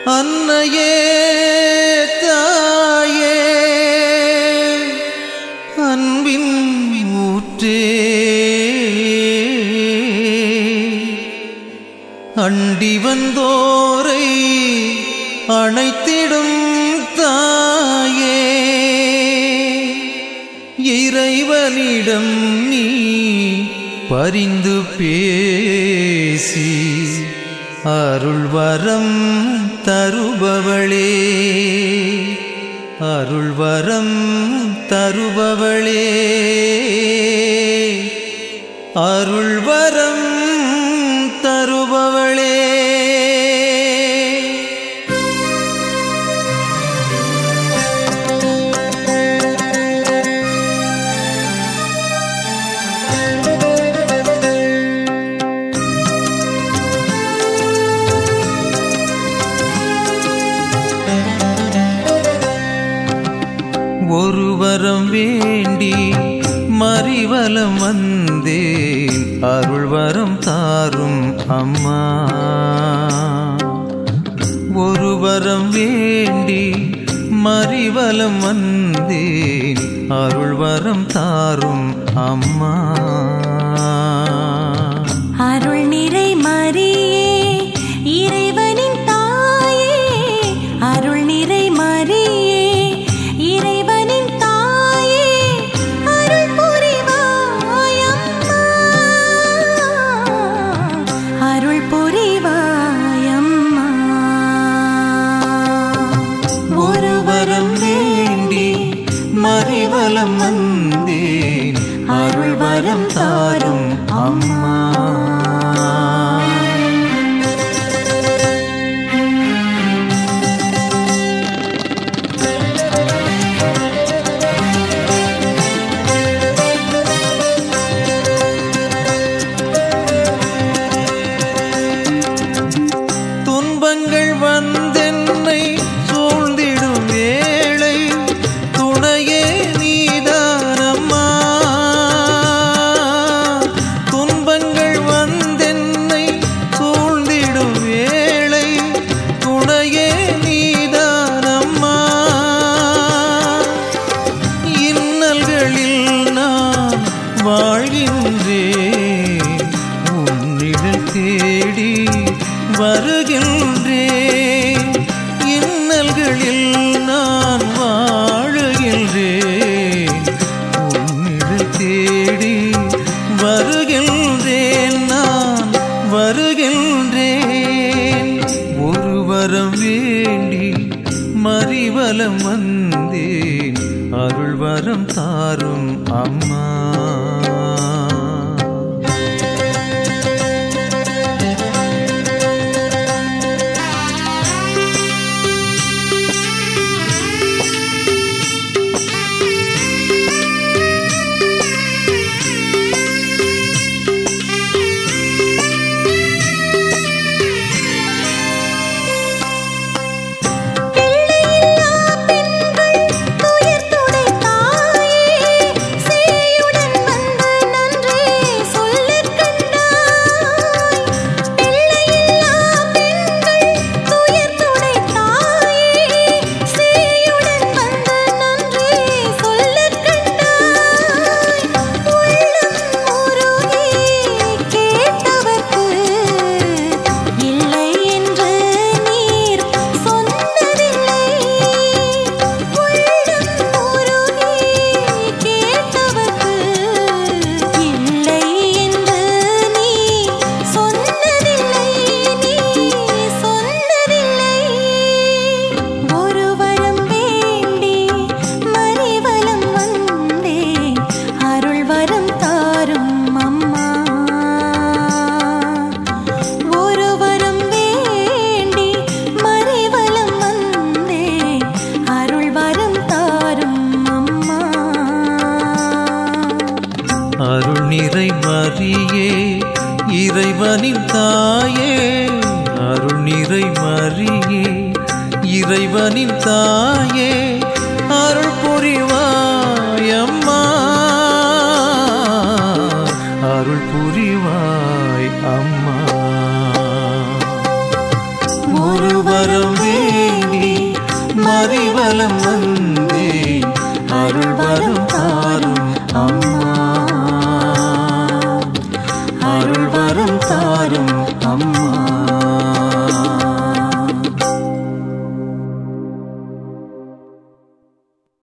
அன்னையே தாயே அன்பின் ஊற்றே அண்டி வந்தோரை அணைத்திடும் தாயே இறைவனிடம் நீ பரிந்து பேசி அருள் வரம் தருபவளே அருள் வரம் தருபவளே அருள் வரம் தருபவளே ஒரு வரம் வேண்டி மறிவலம் வந்தேன் அருள் வரம் தாரும் அம்மா ஒரு வரம் வேண்டி மறிவலம் வந்தேன் அருள் வரம் தாரும் அம்மா அருள் நிறை மரியே இறைவனின் தாயே அருள் நிறை மரியே இறைவனின் தாயே அருள் புரிவாயம்மா அருள் புரிவாயம்மா ஒரு வரம் வேண்டி மறிவலம் வந்தேன் அருள் வரம் தாரும் அம்மா துன்பங்கள் வந்தென்னை சூழ்ந்திடும் வேளை துணையே நீதானம்மா துன்பங்கள் வந்தென்னை சூழ்ந்திடும் வேளை துணையே நீதானம்மா இன்னல்களில் நான் வாழ்கின்றேன் உன்னிடல் தேடி வருகின்றேன் இன்னல்களில் நான் வாழுகின்றேன் உன்னிடல் தேடி வருகின்றேன் நான் வருகின்றேன் ஒரு வரம் வேண்டி மறிவலம் வந்தேன் அருள் வரம் தாரும் அம்மா பிள்ளையில்லா பெண்கள் துயர் துடைத்தாயே சேயுடன் வந்து நன்றி சொல்லக் கண்டாய் பிள்ளையில்லா பெண்கள் துயர் துடைத்தாயே சேயுடன் வந்து நன்றி சொல்லக் கண்டாய் உள்ளம் உருகி கேட்டவர்க்கு இல்லை என்று நீர் சொன்னதில்லை உள்ளம் உருகி கேட்டவர்க்கு இல்லை என்று நீ சொன்னதில்லை நீ சொன்னதில்லை ஒரு வரம் வேண்டி மறிவலம் வந்தே அருள் வரம் தாரும் அம்மா ஒரு வரம் வேண்டி மறிவலம் வந்தே அருள் வரம் தாரும் அம்மா அருள் நிறை மரியே இறைவனின் தாயே அருள் நிறை மரியே இறைவனின் தாயே அருள் புரிவாய் அம்மா அருள் புரிவாய் அம்மா ஒரு வரம் வே வலம் வந்தே